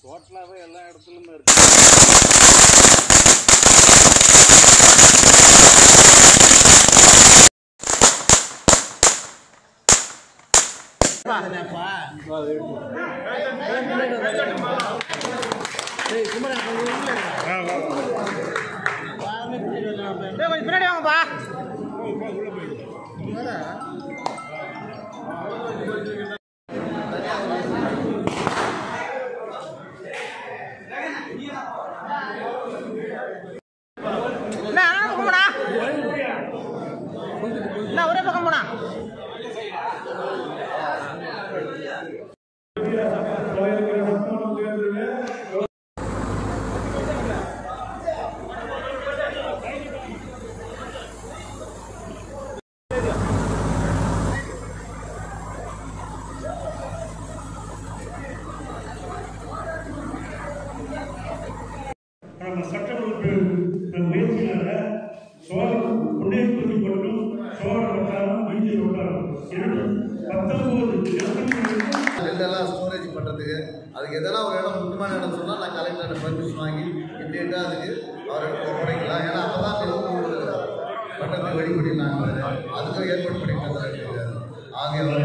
டோட்டலாகவே எல்லா இடத்துலையுமே இருக்கு கொஞ்சம் பின்னாடி வாங்கப்பா என்ன அண்ணா பக்கம் போனா என்ன ஒரே பக்கம் போனா நம்ம சட்டமன்ற முயற்சியினால சோழர் குடியிருப்பது மட்டும் சோழர் வட்டாரம் மீஞ்சி வட்டாரம் இரண்டு பத்தொன்பது நெல்லெல்லாம் ஸ்டோரேஜ் பண்ணுறதுக்கு அதுக்கு எதனா ஒரு இடம் முக்கியமான இடம் சொன்னால் நான் கலெக்டர்கிட்ட பர்மிஷன் வாங்கி இமீடியட்டாக அதுக்கு அவர்கிட்ட ஒப்படைக்கலாம் ஏன்னா அப்போ தான் நெல் பண்ணுறதுக்கு வழிபடி நாங்கள் அதுக்கும் ஏற்பாடு பண்ணிட்டு இருக்காரு ஆகிய